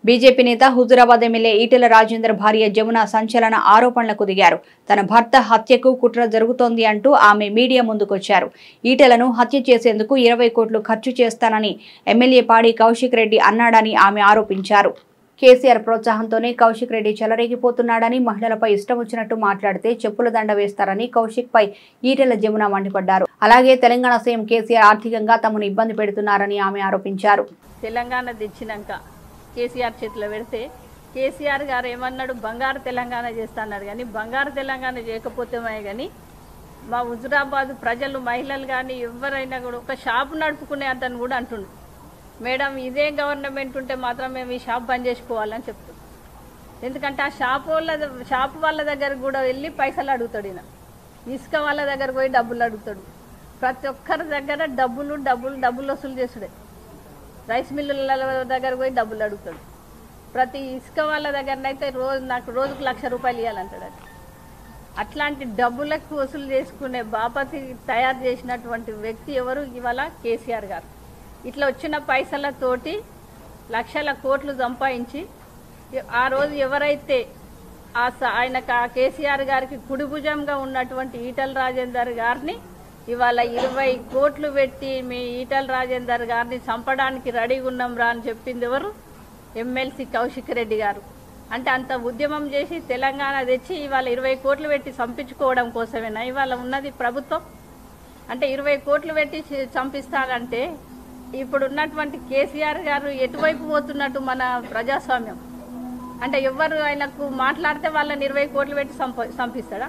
BJP నేత Huzurabad MLA Etela Rajender భార్య జమున సంచలన ఆరోపణలకు దిగారు తన భర్త హత్యకు కుట్ర జరుగుతోంది అంటూ ఆమె మీడియా ముందుకొచ్చారు ఈటెలను హత్య చేసేందుకు ఇరవై కోట్లు ఖర్చు చేస్తానని ఎమ్మెల్యే పాడి కౌశిక్ రెడ్డి అన్నాడని ఆమె ఆరోపించారు కేసీఆర్ ప్రోత్సాహంతోనే కౌశిక్ రెడ్డి చెలరేగిపోతున్నాడని మహిళలపై ఇష్టం వచ్చినట్టు మాట్లాడితే చెప్పుల దండ వేస్తారని కౌశిక్ పై ఈటెల జమున మండిపడ్డారు అలాగే తెలంగాణ సీఎం కేసీఆర్ ఆర్థికంగా తమను ఇబ్బంది పెడుతున్నారని ఆమె ఆరోపించారు తెలంగాణ తెచ్చినాక కేసీఆర్ చేతిలో పెడితే కేసీఆర్ గారు ఏమన్నాడు బంగారు తెలంగాణ చేస్తాన్నాడు కానీ బంగారు తెలంగాణ చేయకపోతే కానీ మా హుజురాబాద్ ప్రజలు మహిళలు కానీ ఎవరైనా కూడా ఒక షాపు నడుపుకునే అతను కూడా అంటుండు మేడం ఇదే గవర్నమెంట్ ఉంటే మాత్రం మేము ఈ షాప్ బంద్ చేసుకోవాలని చెప్తాం ఎందుకంటే ఆ షాప్ వాళ్ళ షాప్ వాళ్ళ దగ్గరకు కూడా వెళ్ళి పైసలు అడుగుతాడు ఈయన ఇసుక వాళ్ళ దగ్గర పోయి డబ్బులు అడుగుతాడు ప్రతి ఒక్కరి దగ్గర డబ్బులు డబ్బులు డబ్బులు వసూలు చేసుడే రైస్ మిల్లుల దగ్గర పోయి డబ్బులు అడుగుతాడు ప్రతి ఇసుక వాళ్ళ దగ్గరనైతే రోజు నాకు రోజుకు లక్ష రూపాయలు ఇవ్వాలంటాడు అది అట్లాంటి డబ్బులకు వసూలు చేసుకునే బాపతి తయారు చేసినటువంటి వ్యక్తి ఎవరు ఇవాళ కేసీఆర్ గారు ఇట్లా వచ్చిన పైసలతోటి లక్షల కోట్లు సంపాదించి ఆ రోజు ఎవరైతే ఆ స- ఆయనకు ఆ కేసీఆర్ గారికి కుడిభుజంగా ఉన్నటువంటి ఈటల రాజేందర్ గారిని ఇవాళ ఇరవై కోట్లు పెట్టి మీ ఈటల రాజేందర్ గారిని చంపడానికి రెడీగా ఉన్నాం రా అని చెప్పింది ఎవరు ఎమ్మెల్సీ కౌశిక్ రెడ్డి గారు అంటే అంత ఉద్యమం చేసి తెలంగాణ తెచ్చి ఇవాళ ఇరవై కోట్లు పెట్టి చంపించుకోవడం కోసమేనా ఇవాళ ఉన్నది ప్రభుత్వం అంటే ఇరవై కోట్లు పెట్టి చి- చంపిస్తారంటే ఇప్పుడు ఉన్నటువంటి కేసీఆర్ గారు ఎటువైపు పోతున్నట్టు మన ప్రజాస్వామ్యం అంటే ఎవరు ఆయనకు మాట్లాడితే వాళ్ళని ఇరవై కోట్లు పెట్టి చంప చంపిస్తాడా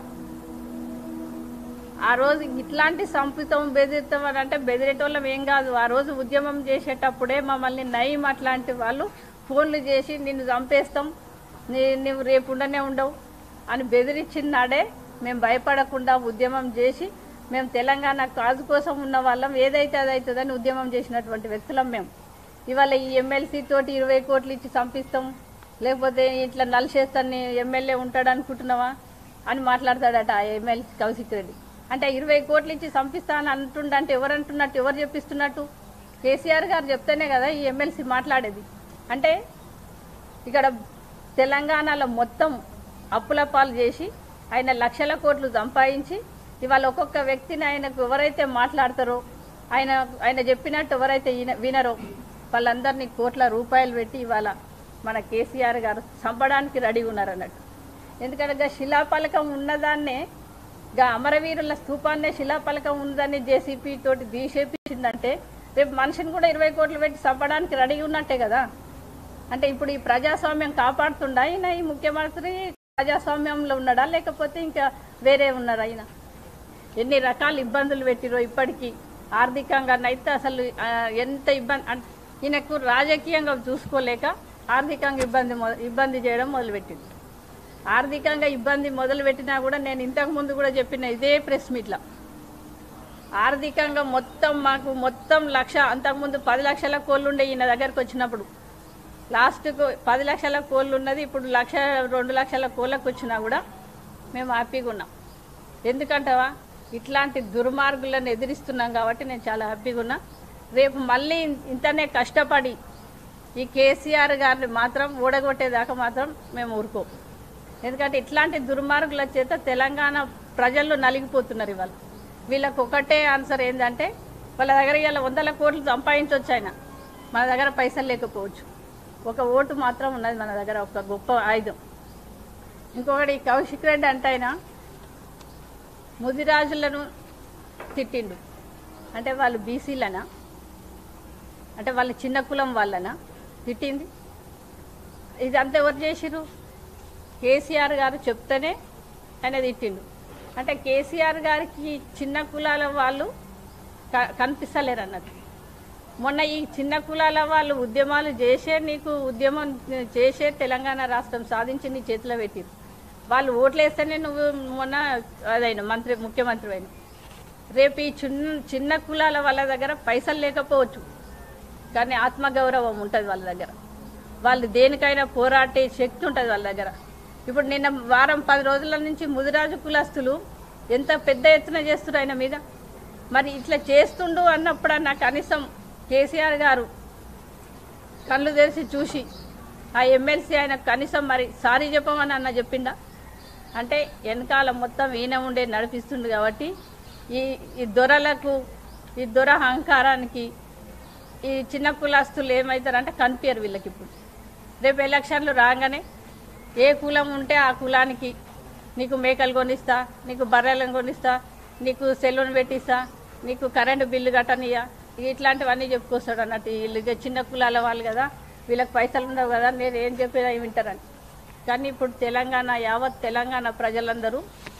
ఆ రోజు ఇట్లాంటి సంపితం బెదిరితం అని అంటే బెదిరేటోళ్ళం ఏం కాదు ఆ రోజు ఉద్యమం చేసేటప్పుడే మమ్మల్ని నయం అట్లాంటి వాళ్ళు ఫోన్లు చేసి నిన్ను చంపేస్తాం నీ నువ్వు రేపు ఉండనే ఉండవు అని బెదిరించినాడే మేము భయపడకుండా ఉద్యమం చేసి మేము తెలంగాణ కాజు కోసం ఉన్న వాళ్ళం ఏదైతే అది అవుతుందని ఉద్యమం చేసినటువంటి వ్యక్తులం మేము ఇవాళ ఈ ఎమ్మెల్సీ తోటి ఇరవై కోట్లు ఇచ్చి చంపిస్తాం లేకపోతే ఇట్లా నలిసేస్తాను ఎమ్మెల్యే ఉంటాడు అనుకుంటున్నావా అని మాట్లాడతాడట ఆ ఎమ్మెల్సీ కౌశిక్ రెడ్డి అంటే ఇరవై కోట్లు ఇచ్చి చంపిస్తా అని అంటుండంటే ఎవరు అంటున్నట్టు ఎవరు చెప్పిస్తున్నట్టు కేసీఆర్ గారు చెప్తేనే కదా ఈ ఎమ్మెల్సీ మాట్లాడేది అంటే ఇక్కడ తెలంగాణలో మొత్తం అప్పుల పాలు చేసి ఆయన లక్షల కోట్లు సంపాదించి ఇవాళ ఒక్కొక్క వ్యక్తిని ఆయనకు ఎవరైతే మాట్లాడతారో ఆయన ఆయన చెప్పినట్టు ఎవరైతే ఈన- వినరో వాళ్ళందరినీ కోట్ల రూపాయలు పెట్టి ఇవాళ మన కేసీఆర్ గారు చంపడానికి రెడీగా ఉన్నారు అన్నట్టు ఎందుకంటే గా శిలాపలకం ఉన్నదాన్నే గా అమరవీరుల స్తూపాన్నే శిలాపలకం ఉందని జేసీపీ తోటి తీసేపించిందంటే రేపు మనిషిని కూడా ఇరవై కోట్లు పెట్టి చంపడానికి రెడీ ఉన్నట్టే కదా అంటే ఇప్పుడు ఈ ప్రజాస్వామ్యం కాపాడుతుండా ఆయన ఈ ముఖ్యమంత్రి ప్రజాస్వామ్యంలో ఉన్నాడా లేకపోతే ఇంకా వేరే ఉన్నారా ఆయన ఎన్ని రకాల ఇబ్బందులు పెట్టిరో ఇప్పటికీ ఆర్థికంగానైతే అసలు ఆ, ఎంత ఇబ్బంది అన్- ఈయనకు రాజకీయంగా చూసుకోలేక ఆర్థికంగా ఇబ్బంది మొ- ఇబ్బంది చేయడం మొదలుపెట్టింది ఆర్థికంగా ఇబ్బంది మొదలుపెట్టినా కూడా నేను ఇంతకు ముందు కూడా చెప్పిన ఇదే ప్రెస్ మీట్లో ఆర్థికంగా మొత్తం మాకు మొత్తం లక్ష అంతకుముందు పది లక్షల కోళ్ళు ఉండే ఈయన దగ్గరకు వచ్చినప్పుడు లాస్ట్కు పది లక్షల కోళ్ళు ఉన్నది ఇప్పుడు లక్ష రెండు లక్షల కోళ్ళకు వచ్చినా కూడా మేము హ్యాపీగా ఉన్నాం ఎందుకంటావా ఇట్లాంటి దుర్మార్గులను ఎదిరిస్తున్నాం కాబట్టి నేను చాలా హ్యాపీగా ఉన్నా రేపు మళ్ళీ ఇంతనే కష్టపడి ఈ కేసీఆర్ గారిని మాత్రం ఓడగొట్టేదాకా మాత్రం మేము ఊరుకోం ఎందుకంటే ఇట్లాంటి దుర్మార్గుల చేత తెలంగాణ ప్రజలు నలిగిపోతున్నారు ఇవాళ వీళ్ళకి ఒకటే ఆన్సర్ ఏంటంటే వాళ్ళ దగ్గర ఇలా వందల కోట్లు సంపాదించవచ్చు ఆయన మన దగ్గర పైసలు లేకపోవచ్చు ఒక ఓటు మాత్రం ఉన్నది మన దగ్గర ఒక గొప్ప ఆయుధం ఇంకొకటి ఈ కౌశిక్ రెడ్డి అంటే ఆయన ముదిరాజులను తిట్టిండు అంటే వాళ్ళు బీసీలనా అంటే వాళ్ళ చిన్న కులం వాళ్ళనా తిట్టింది ఇదంతా ఎవరు చేసిరు కేసీఆర్ గారు చెప్తేనే ఆయన తిట్టిండు అంటే కేసీఆర్ గారికి చిన్న కులాల వాళ్ళు క- కనిపిస్తలేరు అన్నది మొన్న ఈ చిన్న కులాల వాళ్ళు ఉద్యమాలు చేసే నీకు ఉద్యమం చేసే తెలంగాణ రాష్ట్రం సాధించి నీ చేతిలో పెట్టిరు వాళ్ళు ఓట్లేస్తేనే నువ్వు మొన్న అదైన మంత్రి ముఖ్యమంత్రి అయిన రేపు ఈ చిన్న చిన్న కులాల వాళ్ళ దగ్గర పైసలు లేకపోవచ్చు కానీ ఆత్మగౌరవం ఉంటుంది వాళ్ళ దగ్గర వాళ్ళు దేనికైనా పోరాటే శక్తి ఉంటుంది వాళ్ళ దగ్గర ఇప్పుడు నిన్న వారం పది రోజుల నుంచి ముదిరాజు కులస్తులు ఎంత పెద్ద ఎత్తున చేస్తున్నారు ఆయన మీద మరి ఇట్లా చేస్తుండు అన్నప్పుడు నాకు కనీసం కేసీఆర్ గారు కళ్ళు తెరిచి చూసి ఆ ఎమ్మెల్సీ ఆయన కనీసం మరి సారీ చెప్పమని అన్న చెప్పిండా అంటే వెనకాల మొత్తం ఈయన ఉండే నడిపిస్తుండు కాబట్టి ఈ ఈ దొరలకు ఈ దొర అహంకారానికి ఈ చిన్న కులాస్తులు ఏమవుతారంటే కనిపించరు వీళ్ళకి ఇప్పుడు రేపు ఎలక్షన్లు రాగానే ఏ కులం ఉంటే ఆ కులానికి నీకు మేకలు కొనిస్తా నీకు బర్రెలను కొనిస్తా నీకు సెలూన్ పెట్టిస్తా నీకు కరెంటు బిల్లు కట్టనియా ఇట్లాంటివన్నీ చెప్పుకొస్తాడు అన్నట్టు వీళ్ళు ఇక చిన్న కులాల వాళ్ళు కదా వీళ్ళకి పైసలు ఉండవు కదా నేను ఏం చెప్పినా వింటారని కానీ ఇప్పుడు తెలంగాణ యావత్ తెలంగాణ ప్రజలందరూ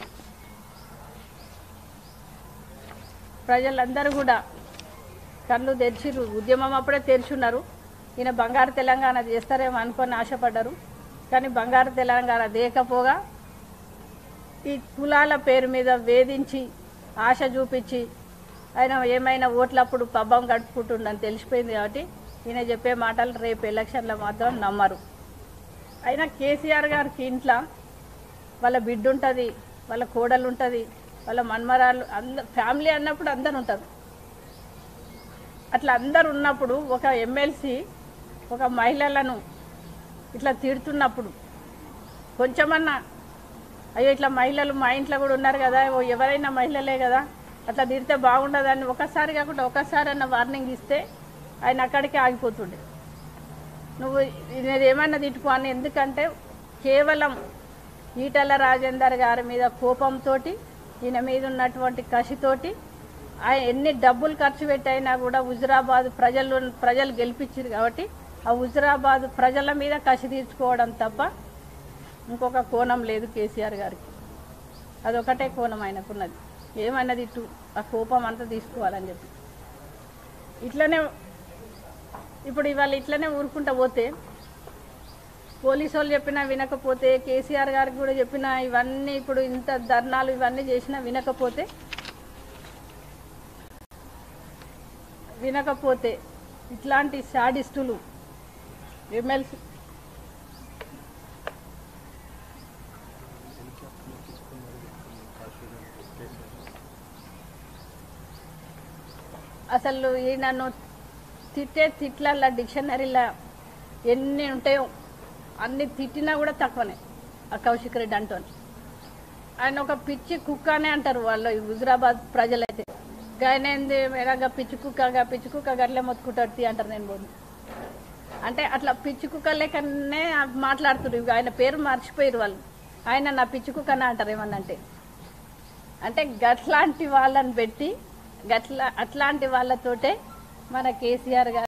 ప్రజలందరూ కూడా కళ్ళు తెరిచిర్రు ఉద్యమం అప్పుడే తెరిచున్నారు ఈయన బంగారు తెలంగాణ చేస్తారేమో అనుకొని ఆశపడ్డారు కానీ బంగారు తెలంగాణ దేకపోగా ఈ కులాల పేరు మీద వేధించి ఆశ చూపించి ఆయన ఏమైనా ఓట్లప్పుడు పబ్బం గడుపుకుంటుండని తెలిసిపోయింది కాబట్టి ఈయన చెప్పే మాటలు రేపు ఎలక్షన్లో మాత్రం నమ్మరు అయినా కేసీఆర్ గారికి ఇంట్లో వాళ్ళ బిడ్డ ఉంటుంది వాళ్ళ కోడలు ఉంటుంది వాళ్ళ మన్మరాలు అంద ఫ్యామిలీ అన్నప్పుడు అందరు ఉంటారు అట్లా అందరు ఉన్నప్పుడు ఒక ఎమ్మెల్సీ ఒక మహిళలను ఇట్లా తిడుతున్నప్పుడు కొంచెమన్నా అయ్యో ఇట్లా మహిళలు మా ఇంట్లో కూడా ఉన్నారు కదా ఓ ఎవరైనా మహిళలే కదా అట్లా తిడితే బాగుండదని ఒకసారి కాకుండా ఒకసారి అన్న వార్నింగ్ ఇస్తే ఆయన అక్కడికే ఆగిపోతుండే నువ్వు నేను ఏమన్నా తిట్టుకో అని ఎందుకంటే కేవలం ఈటల రాజేందర్ గారి మీద కోపంతో ఈయన మీద ఉన్నటువంటి కసితోటి ఆయన ఎన్ని డబ్బులు ఖర్చు పెట్టైనా కూడా హుజురాబాద్ ప్రజలు ప్రజలు గెలిపించారు కాబట్టి ఆ హుజురాబాద్ ప్రజల మీద కసి తీర్చుకోవడం తప్ప ఇంకొక కోణం లేదు కేసీఆర్ గారికి అదొకటే కోణం ఆయనకున్నది ఏమన్నది ఇటు ఆ కోపం అంతా తీసుకోవాలని చెప్పి ఇట్లనే ఇప్పుడు ఇవాళ ఇట్లనే ఊరుకుంటా పోతే పోలీసు వాళ్ళు చెప్పినా వినకపోతే కేసీఆర్ గారికి కూడా చెప్పినా ఇవన్నీ ఇప్పుడు ఇంత ధర్నాలు ఇవన్నీ చేసినా వినకపోతే వినకపోతే ఇట్లాంటి శాడిస్టులు ఎమ్మెల్సీ అసలు ఈ నన్ను తిట్టే తిట్లల్లో డిక్షనరీలో ఎన్ని ఉంటాయో అన్ని తిట్టినా కూడా తక్కువనే ఆ కౌశిక్ రెడ్డి అంటోని ఆయన ఒక పిచ్చి కుక్క అనే అంటారు వాళ్ళు ఈ హుజురాబాద్ ప్రజలైతే ఆయన ఏంది ఎలాగ పిచ్చి కుక్కగా పిచ్చి కుక్క గట్లే మొత్తుకుంటాడు తీ అంటారు నేను పోను అంటే అట్లా పిచ్చి కుక్క లేకనే మాట్లాడుతున్నారు ఇవి ఆయన పేరు మర్చిపోయారు వాళ్ళు ఆయన నా పిచ్చి కుక్కనే అంటారు ఏమన్నా అంటే అంటే గట్లాంటి వాళ్ళని పెట్టి గట్లా అట్లాంటి వాళ్ళతోటే మన కేసీఆర్ గారు